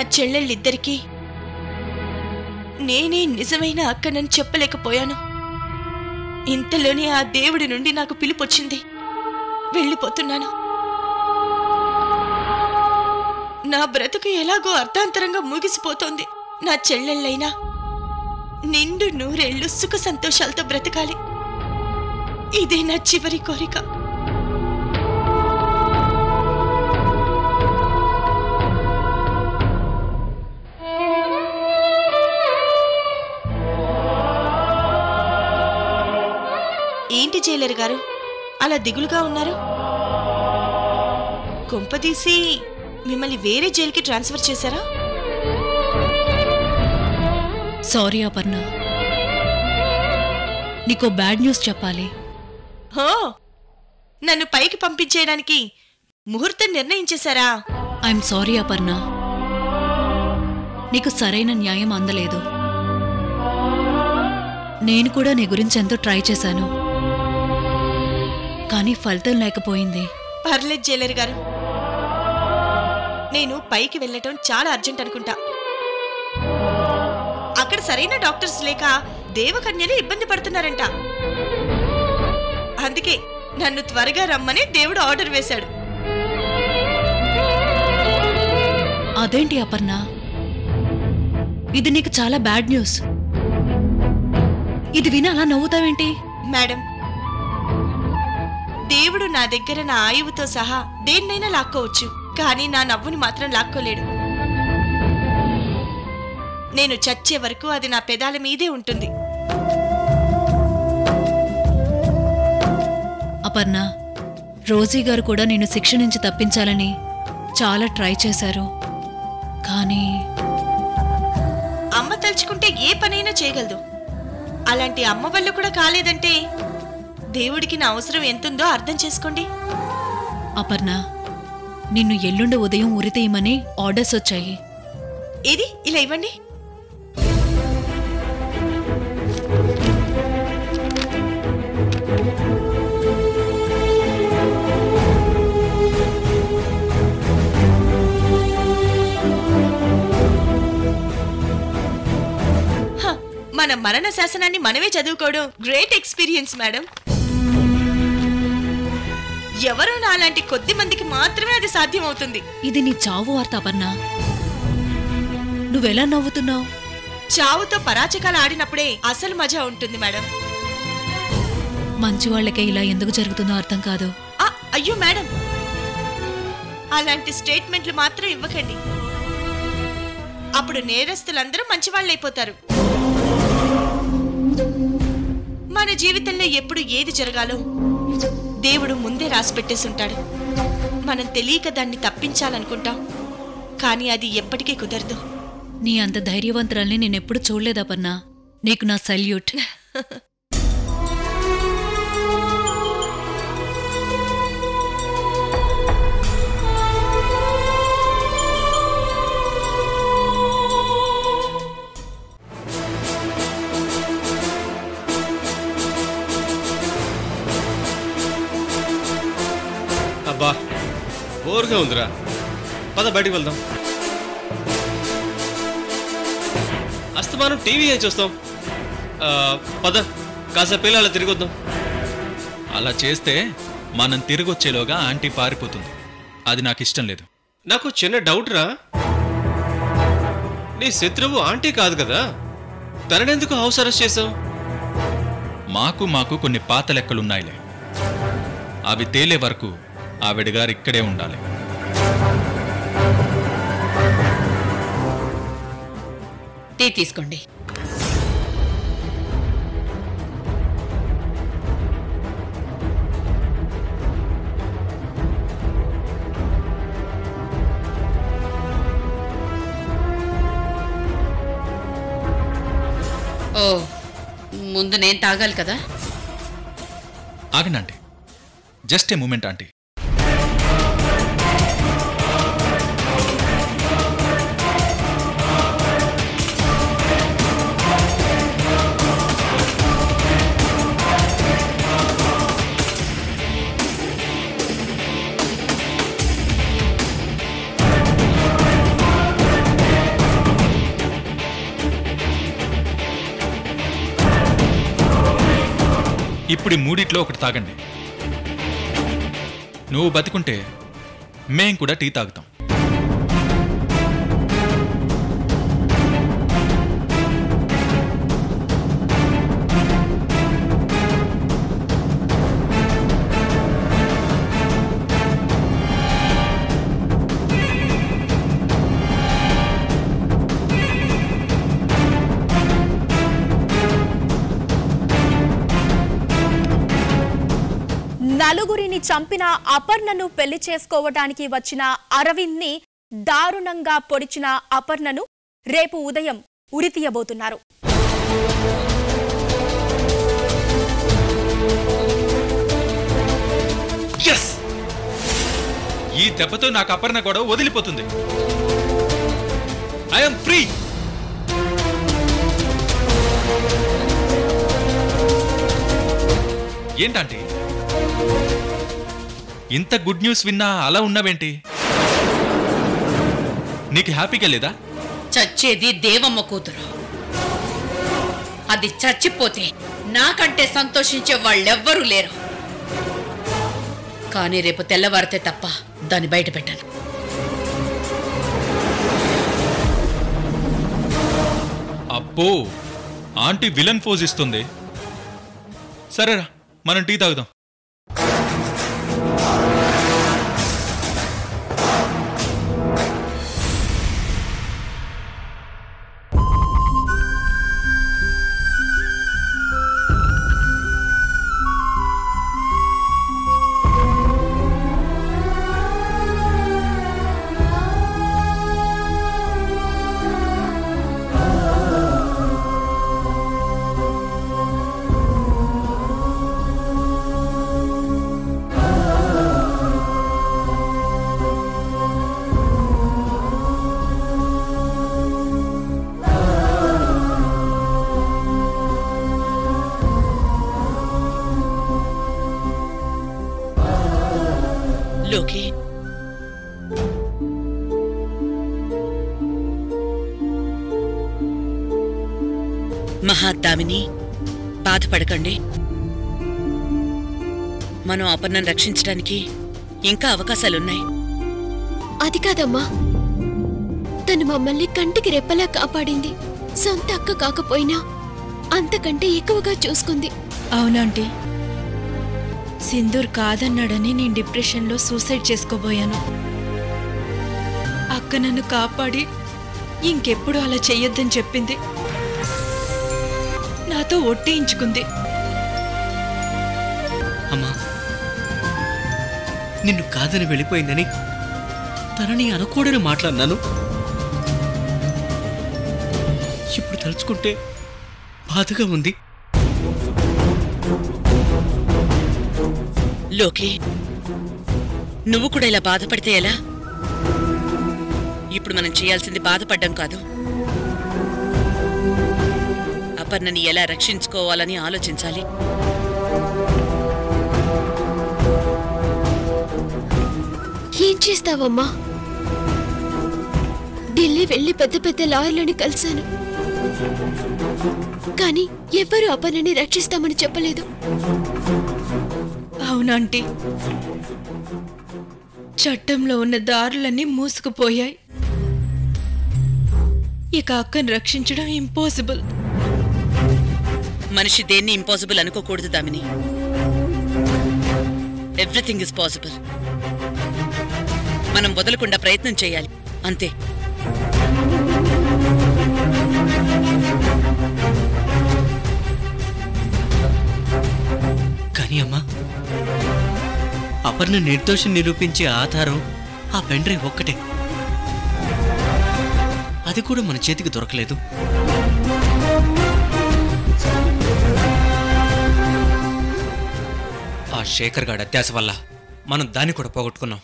చెల్లెళ్ళిద్దరికీ నేనే నిజమైన అక్కనని చెప్పలేకపోయాను ఇంతలోనే ఆ దేవుడి నుండి నాకు పిలుపొచ్చింది వెళ్ళిపోతున్నాను నా బ్రతుకు ఎలాగో అర్థాంతరంగా ముగిసిపోతోంది నా చెల్లెళ్ళైనా నిండు నూరేళ్లు సుఖ సంతోషాలతో బ్రతకాలి ఇదే నా చివరి కోరిక ఏంటి జైలర్ గారు అలా దిగులుగా ఉన్నారు కొంపదీసి మిమ్మల్ని వేరే జైలుకి ట్రాన్స్ఫర్ చేశారా సారీ అపర్ణ నీకో బ్యాడ్ న్యూస్ చెప్పాలి హో నన్ను పైకి పంపించేయడానికి ముహూర్తం నిర్ణయించేశారా ఐఎమ్ సారీ అపర్ణ నీకు సరైన న్యాయం అందలేదు నేను కూడా నీ గురించి ఎంతో ట్రై చేశాను కానీ ఫలితం లేకపోయింది పర్లేదు జైలర్ గారు నేను పైకి వెళ్ళటం చాలా అర్జెంట్ అనుకుంటా అక్కడ సరైన డాక్టర్స్ లేక దేవకన్యలు ఇబ్బంది పడుతున్నారంట అందుకే నన్ను త్వరగా రమ్మని దేవుడు ఆర్డర్ వేశాడు అదేంటి అపర్ణ ఇది నీకు చాలా బ్యాడ్ న్యూస్ ఇది విని అలా నవ్వుతావేంటి మేడం దేవుడు నా దగ్గర నా ఆయువుతో సహా దేన్నైనా లాక్కోవచ్చు కానీ నా నవ్వుని మాత్రం లాక్కోలేడు నేను చచ్చే వరకు అది నా పెదాల మీదే ఉంటుంది అపర్ణ రోజీ గారు కూడా నిన్ను శిక్ష నుంచి తప్పించాలని చాలా ట్రై చేశారు కానీ అమ్మ తలుచుకుంటే ఏ పనైనా చేయగలదు అలాంటి అమ్మ వల్ల కూడా కాలేదంటే దేవుడికి నా అవసరం ఎంతుందో అర్థం చేసుకోండి అపర్ణ నిన్ను ఎల్లుండి ఉదయం ఉరితీయమని ఆర్డర్స్ వచ్చాయి ఏది ఇలా ఇవ్వండి హ, మన మరణ శాసనాన్ని మనమే చదువుకోవడం గ్రేట్ ఎక్స్పీరియన్స్ మేడం ఎవరో నాలాంటి కొద్ది మందికి మాత్రమే అది సాధ్యమవుతుంది ఇది నీ చావు వార్త అపర్ణ నువ్వెలా నవ్వుతున్నావు చావుతో పరాచకాలు ఆడినప్పుడే అసలు మజా ఉంటుంది మేడం మంచి వాళ్ళకే ఇలా ఎందుకు జరుగుతుందో అర్థం కాదు ఆ, అయ్యో మేడం అలాంటి స్టేట్మెంట్లు మాత్రం ఇవ్వకండి అప్పుడు నేరస్తులందరూ మంచివాళ్ళైపోతారు మన జీవితంలో ఎప్పుడు ఏది జరగాలో దేవుడు ముందే రాసి పెట్టేసుంటాడు మనం తెలియక దాన్ని తప్పించాలనుకుంటాం కానీ అది ఎప్పటికీ కుదరదు నీ అంత ధైర్యవంతురాల్ని నేనెప్పుడు చూడలేదపర్నా నీకు నా సల్యూట్ అబ్బా బోర్గా ఉందిరా పద బయటికి వెళ్దాం అస్తమానం టీవీ ఏం చూస్తాం ఆ, పద కాసేపు వెళ్ళి అలా తిరిగి వద్దాం అలా చేస్తే మనం తిరిగొచ్చేలోగా ఆంటీ పారిపోతుంది అది నాకు ఇష్టం లేదు నాకు చిన్న డౌట్ రా నీ శత్రువు ఆంటీ కాదు కదా తననెందుకు హౌస్ అరెస్ట్ చేసావు మాకు మాకు కొన్ని పాత లెక్కలున్నాయిలే అవి తేలే వరకు ఆవిడ గారు ఇక్కడే ఉండాలి టీ తీసుకోండి ఓ ముందు నేను తాగాలి కదా ఆగండి aunty just a moment aunty ఇప్పుడు ఈ మూడిట్లో ఒకటి తాగండి నువ్వు బతికుంటే మేం కూడా టీ తాగుతాం నలుగురిని చంపిన అపర్ణను పెళ్లి చేసుకోవటానికి వచ్చిన అరవింద్ని దారుణంగా పొడిచిన అపర్ణను రేపు ఉదయం ఉరితీయబోతున్నారు ఎస్ ఈ దెబ్బతో నాకు అపర్ణ గొడవ వదిలిపోతుంది ఐఎమ్ ఫ్రీ ఏంటంటే ఇంత గుడ్ న్యూస్ విన్నా అలా ఉన్నావేంటి నీకు హ్యాపీగా లేదా చచ్చేది దేవమ్మ కూతురు అది చచ్చిపోతే నాకంటే సంతోషించే వాళ్ళెవ్వరూ లేరు కానీ రేపు తెల్లవారితే తప్ప దాన్ని బయట పెట్టను అబ్బో ఆంటీ విలన్ ఫోజ్ ఇస్తుంది సరేరా మనం టీ తాగుదాం లోకి మహాదామిని బాధపడకండి మనం అపర్ణను రక్షించడానికి ఇంకా అవకాశాలున్నాయి అది కాదమ్మా తను మమ్మల్ని కంటికి రెప్పలా కాపాడింది సొంత అక్క కాకపోయినా అంతకంటే ఎక్కువగా చూసుకుంది అవునంటీ సింధూర్ కాదన్నాడని నేను డిప్రెషన్లో సూసైడ్ చేసుకోబోయాను అక్క నన్ను కాపాడి ఇంకెప్పుడు అలా చెయ్యొద్దని చెప్పింది నాతో ఒట్టేయించుకుంది అమ్మా నిన్ను కాదని వెళ్ళిపోయిందని తనని అనకూడని మాట్లాడినాను ఇప్పుడు తలుచుకుంటే బాధగా ఉంది లోకి నువ్వు కూడా ఇలా బాధపడితే ఎలా ఇప్పుడు మనం చేయాల్సింది బాధపడ్డం కాదు అపర్ణని ఎలా రక్షించుకోవాలని ఆలోచించాలి ఏం చేస్తావమ్మా ఢిల్లీ వెళ్ళి పెద్ద పెద్ద లాయర్లని కలిశాను కానీ ఎవ్వరూ అపర్ణని రక్షిస్తామని చెప్పలేదు అవునాంటీ చట్టంలో ఉన్న దారులన్నీ మూసుకుపోయాయి ఇక అక్కను రక్షించడం ఇంపాసిబుల్ మనిషి దేన్ని ఇంపాసిబుల్ అనుకోకూడదు దామిని ఎవ్రీథింగ్ ఇస్ పాసిబుల్ మనం వదలకుండా ప్రయత్నం చేయాలి అంతే కానీ అమ్మా అపర్ణ నిర్దోషం నిరూపించే ఆధారం ఆ పెండ్రైవ్ ఒక్కటే అది కూడా మన చేతికి దొరకలేదు ఆ శేఖర్ గాడి అత్యాస వల్ల మనం దాన్ని కూడా పోగొట్టుకున్నాం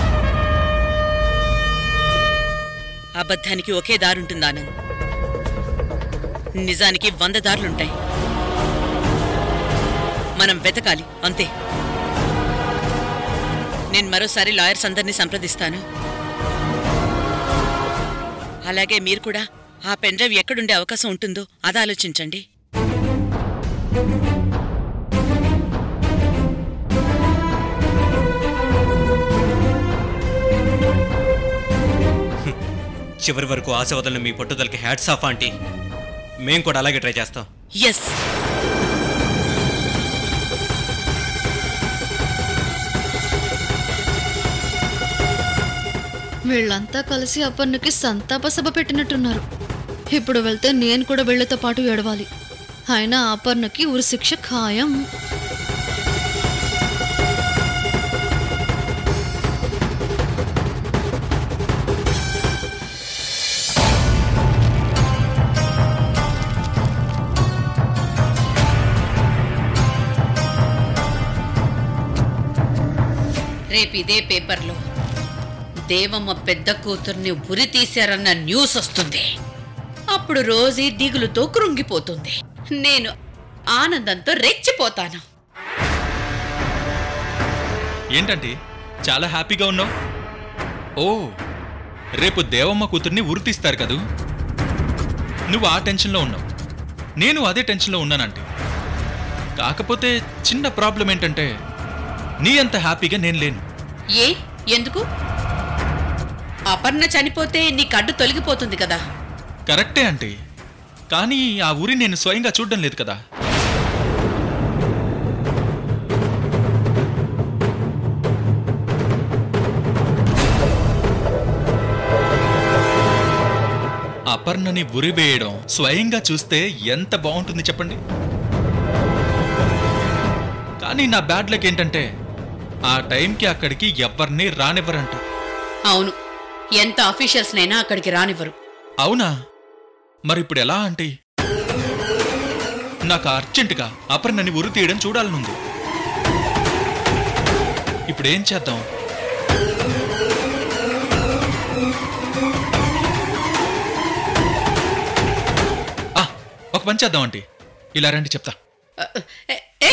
అబద్ధానికి ఒకే దారుంటుంది ఆనంద్ నిజానికి వంద దారులుంటాయి మనం వెతకాలి అంతే నేను మరోసారి లాయర్స్ అందరినీ సంప్రదిస్తాను అలాగే మీరు కూడా ఆ పెన్డ్రైవ్ ఎక్కడుండే అవకాశం ఉంటుందో అది ఆలోచించండి చివరి వరకు ఆశ వదలని మీ పట్టుదలకి హ్యాట్స్ ఆఫ్ ఆంటీ మేము కూడా అలాగే ట్రై చేస్తాం ఎస్ వీళ్ళంతా కలిసి అపర్ణకి సంతాప సభ పెట్టినట్టున్నారు ఇప్పుడు వెళ్తే నేను కూడా వీళ్ళతో పాటు ఏడవాలి అయినా అపర్ణకి ఉరి శిక్ష ఖాయం రేపు ఇదే పేపర్లో దేవమ్మ పెద్ద కూతుర్ని ఉరి తీశారన్న న్యూస్ వస్తుంది అప్పుడు రోజీ దిగులుతో కృంగిపోతుంది నేను ఆనందంతో రెచ్చిపోతాను ఏంటంటే చాలా హ్యాపీగా ఉన్నావు ఓ రేపు దేవమ్మ కూతుర్ని ఉరితీస్తారు కదూ నువ్వు ఆ టెన్షన్లో ఉన్నావు నేను అదే టెన్షన్లో ఉన్నానంటే కాకపోతే చిన్న ప్రాబ్లం ఏంటంటే నీ అంత హ్యాపీగా నేను లేను ఏ ఎందుకు అపర్ణ చనిపోతే నీ కడ్డు తొలగిపోతుంది కదా కరెక్టే అంటే కానీ ఆ ఊరి నేను స్వయంగా చూడడం లేదు కదా అపర్ణని ఉరివేయడం స్వయంగా చూస్తే ఎంత బాగుంటుంది చెప్పండి కానీ నా బ్యాడ్ లక్ ఏంటంటే ఆ టైంకి అక్కడికి ఎవరిని రానివ్వరంట అవును ఎంత అఫీషియల్స్నైనా అక్కడికి రానివ్వరు అవునా మరి ఇప్పుడు ఎలా అంటే నాకు అర్జెంటుగా అపర్ణని ఉరి తీయడం చూడాలనుంది ఇప్పుడు ఏం చేద్దాం ఆ, ఒక పని చేద్దాం ఆంటీ ఇలా రండి చెప్తా ఏ, ఏ,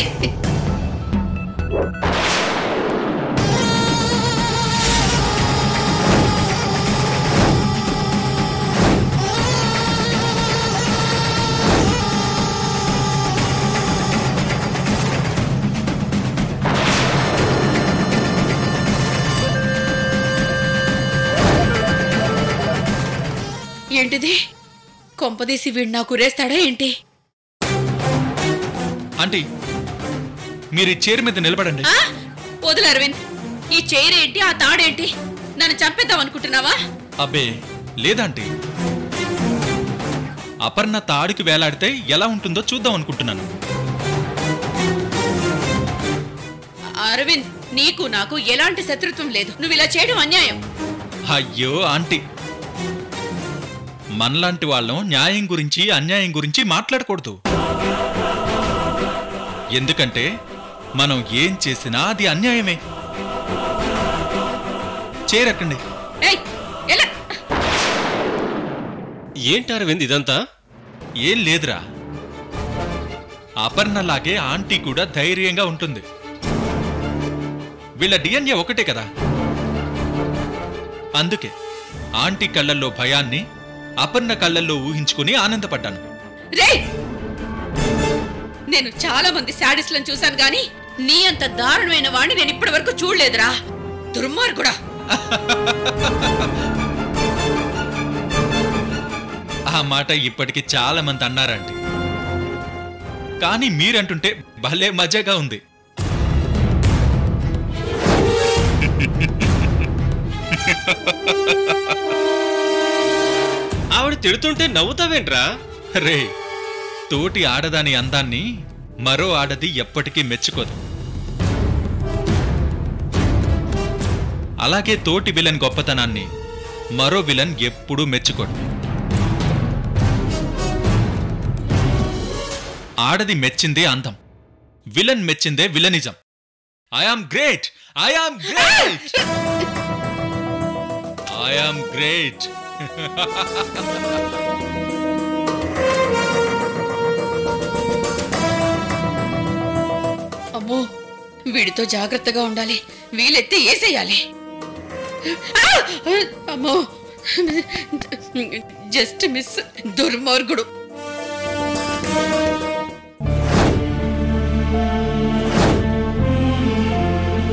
ఏంటిది కొంపదీసి వీడు నాకు ఉరేస్తాడా ఏంటి ఆంటీ మీరు ఈ చైర్ మీద నిలబడండి ఆ? వదిలు అరవింద్ ఈ చైర్ ఏంటి ఆ తాడేంటి నన్ను చంపేద్దాం అనుకుంటున్నావా అబ్బే లేదంటీ అపర్ణ తాడికి వేలాడితే ఎలా ఉంటుందో చూద్దాం అనుకుంటున్నాను అరవింద్ నీకు నాకు ఎలాంటి శత్రుత్వం లేదు నువ్వు ఇలా చేయడం అన్యాయం అయ్యో ఆంటీ మనలాంటి వాళ్ళం న్యాయం గురించి అన్యాయం గురించి మాట్లాడకూడదు ఎందుకంటే మనం ఏం చేసినా అది అన్యాయమే చేరక్కండి ఏయ్ ఎలా ఏంటి అరవింద్ ఇదంతా ఏం లేదురా అపర్ణలాగే ఆంటీ కూడా ధైర్యంగా ఉంటుంది వీళ్ళ డిఎన్ఏ ఒకటే కదా అందుకే ఆంటీ కళ్ళల్లో భయాన్ని అపర్ణ కళ్ళల్లో ఊహించుకుని ఆనందపడ్డాను రే నేను చాలా మంది శాడిస్ట్లను చూశాను గాని నీ అంత దారుణమైన వాడిని నేను ఇప్పటి వరకు చూడలేదురా దుర్మార్గుడా ఆ మాట ఇప్పటికి చాలా మంది అన్నారండి కానీ మీరంటుంటే భలే మజాగా ఉంది ఆవిడ తిడుతుంటే నవ్వుతావేంట్రా రే తోటి ఆడదాని అందాన్ని మరో ఆడది ఎప్పటికీ మెచ్చుకోదు అలాగే తోటి విలన్ గొప్పతనాన్ని మరో విలన్ ఎప్పుడూ మెచ్చుకోడు ఆడది మెచ్చిందే అందం విలన్ మెచ్చిందే villainism I am great I am great I am great అమ్మో వీడితో జాగ్రత్తగా ఉండాలి వీలెత్తే ఏసేయాలి ఆ! అమ్మో జస్ట్ మిస్ దుర్మార్గుడు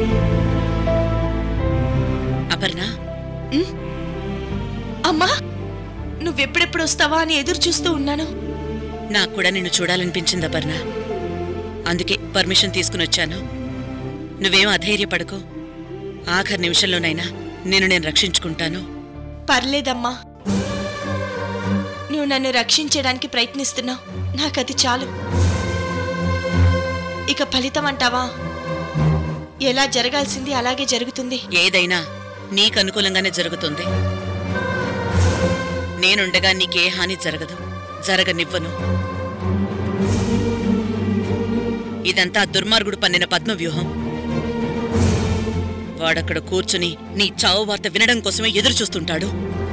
అపర్ణ అమ్మా ఎప్పుడొస్తావా అని ఎదురు చూస్తూ ఉన్నాను నాకు కూడా నిన్ను చూడాలనిపించింది అపర్ణ అందుకే పర్మిషన్ తీసుకుని వచ్చాను నువ్వేం అధైర్యపడకు ఆఖరి నిమిషంలోనైనా నేను నేను రక్షించుకుంటాను పర్లేదమ్మా నువ్వు నన్ను రక్షించడానికి ప్రయత్నిస్తున్నావు నాకది చాలు ఇక ఫలితం అంటావా ఎలా జరగాల్సింది అలాగే జరుగుతుంది ఏదైనా నీకు అనుకూలంగానే జరుగుతుంది నేనుండగా నీకే హాని జరగదు జరగనివ్వను ఇదంతా ఆ దుర్మార్గుడు పన్నిన పద్మవ్యూహం వాడక్కడ కూర్చుని నీ చావు వార్త వినడం కోసమే ఎదురు చూస్తుంటాడు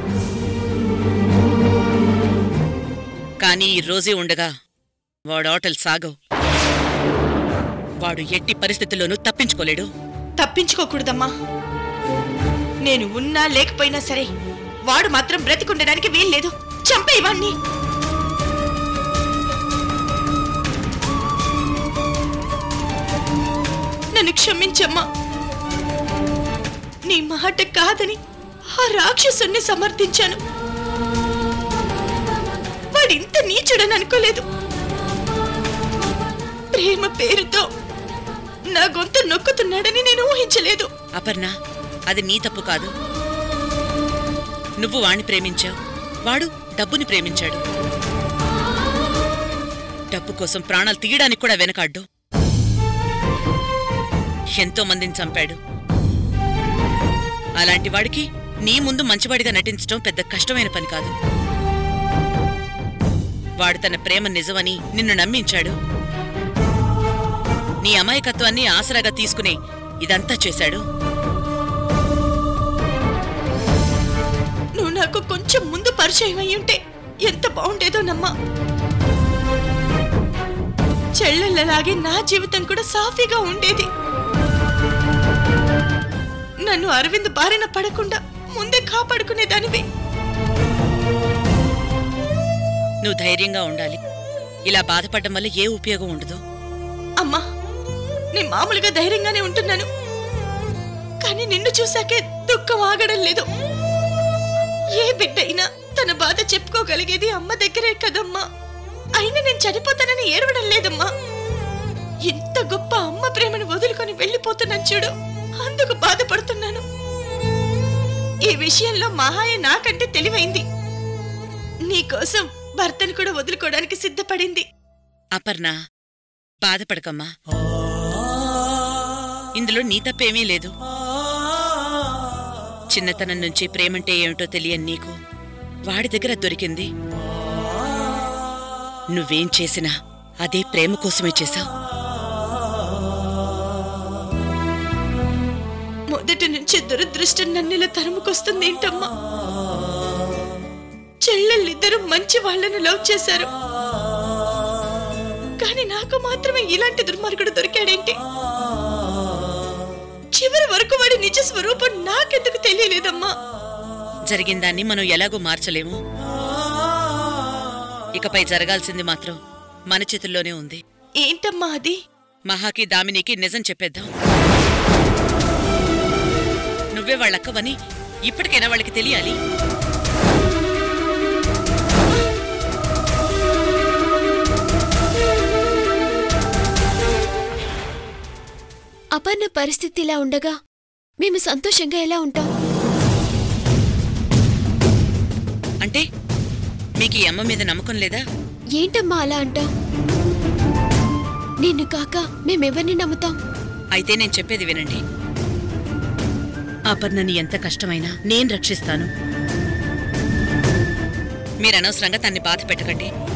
కానీ ఈ రోజే ఉండగా వాడు ఆటలు సాగవు వాడు ఎట్టి పరిస్థితుల్లోనూ తప్పించుకోలేడు తప్పించుకోకూడదమ్మా నేను ఉన్నా లేకపోయినా సరే వాడు మాత్రం బ్రతికుండడానికి వీల్లేదు చంపేవాణ్ణి నన్ను క్షమించమ్మా నీ మాట కాదని ఆ రాక్షసుని సమర్థించాను వాడింత నీచుడని అనుకోలేదు ప్రేమ పేరుతో నా గొంతు నొక్కుతున్నాడని నేను ఊహించలేదు అపర్ణ అది నీ తప్పు కాదు నువ్వు వాణ్ణి ప్రేమించావు వాడు డబ్బుని ప్రేమించాడు డబ్బు కోసం ప్రాణాలు తీయడానికి కూడా వెనకాడ్డు ఎంతో మందిని చంపాడు అలాంటి వాడికి నీ ముందు మంచివాడిగా నటించడం పెద్ద కష్టమైన పని కాదు వాడు తన ప్రేమ నిజమని నిన్ను నమ్మించాడు నీ అమాయకత్వాన్ని ఆసరాగా తీసుకుని ఇదంతా చేశాడు నువ్వు నాకు కొంచెం ముందు పరిచయం అయి ఉంటే ఎంత బాగుండేదోనమ్మా చెల్లెళ్ళలాగే నా జీవితం కూడా సాఫీగా ఉండేది నన్ను అరవింద్ బారిన పడకుండా ముందే కాపాడుకునేదానివి నువ్వు ధైర్యంగా ఉండాలి ఇలా బాధపడడం వల్ల ఏ ఉపయోగం ఉండదు అమ్మా నేను మామూలుగా ధైర్యంగానే ఉంటున్నాను కానీ నిన్ను చూశాకే దుఃఖం ఆగడం లేదు ఏ బిడ్డ అయినా తన బాధ చెప్పుకోగలిగేది అమ్మ దగ్గరే కదమ్మా అయినా నేను చనిపోతానని ఏడవడం లేదమ్మా ఇంత గొప్ప అమ్మ ప్రేమను వదులుకొని వెళ్ళిపోతున్నాను చూడు అందుకు బాధపడుతున్నాను ఈ విషయంలో మహాయ నాకంటే తెలివైంది నీకోసం భర్తను కూడా వదులుకోవడానికి సిద్ధపడింది అపర్ణ బాధపడకమ్మా ఇందులో నీ తప్పేమీ లేదు చిన్నతనం నుంచి ప్రేమంటే ఏమిటో తెలియని నీకు వాడి దగ్గర దొరికింది నువ్వేం చేసినా అదే ప్రేమ కోసమే చేశావు మొదటి నుంచి దురదృష్టం నన్నిలా తరుముకొస్తుంది ఏంటమ్మా చెల్లెళ్ళిద్దరూ మంచి వాళ్ళని లవ్ చేశారు కానీ నాకు మాత్రమే ఇలాంటి దుర్మార్గుడు దొరికాడేంటి చివరి వరకు వాడి నిజ స్వరూపం నాకెందుకు తెలియలేదమ్మా జరిగిందాన్ని మనం ఎలాగో మార్చలేము ఇకపై జరగాల్సింది మాత్రం మన చేతుల్లోనే ఉంది ఏంటమ్మా అది మహాకి దామినికి నిజం చెప్పేద్దాం నువ్వే వాళ్ళక్కవని ఇప్పటికైనా వాళ్ళకి తెలియాలి అపర్ణ పరిస్థితి ఇలా ఉండగా మేము సంతోషంగా ఎలా ఉంటాం అంటే మీకు ఈ అమ్మ మీద నమ్మకం లేదా ఏంటమ్మా అలా అంటాం నిన్ను కాక మేమెవరిని నమ్ముతాం అయితే నేను చెప్పేది వినండి అపర్ణని ఎంత కష్టమైనా నేను రక్షిస్తాను మీరు అనవసరంగా తన్ని బాధ పెట్టకండి